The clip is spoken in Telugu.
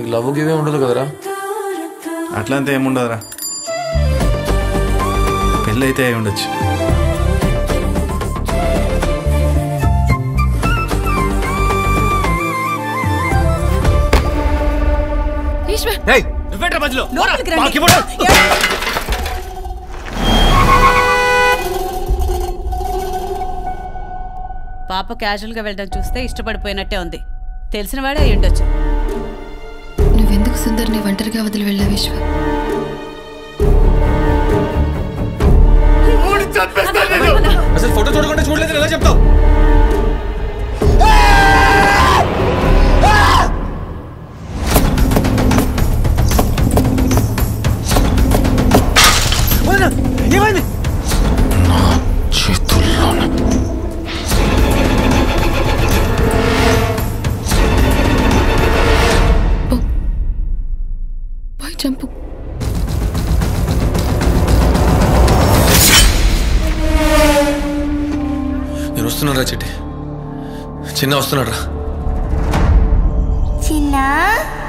నీకు లవ్ గివే ఉండదు కదరా అట్లంతా ఏముండదురా పెళ్ళి అయితే అయి ఉండొచ్చు ఈశ్వర్ నువ్వేంట్రా మధ్యలో లోపలికి రండి. మాకు ఇవ్వడు. పాప క్యాజువల్ గా వెళ్ళడం చూస్తే ఇష్టపడిపోయినట్టే ఉంది తెలిసిన వాడే అయి ఉండొచ్చు నువ్వెందుకు సుందర్ని ఒంటరిగా వదిలి వెళ్ళావు విశ్వ అసలు ఫోటో చూడకుండా చూడలేదు ఎలా చెప్తావు ఏమైంది చేతుల్లోనే పోయి చంపు నేను వస్తున్నారా చిట్టి చిన్న వస్తున్నాడు రా చిన్న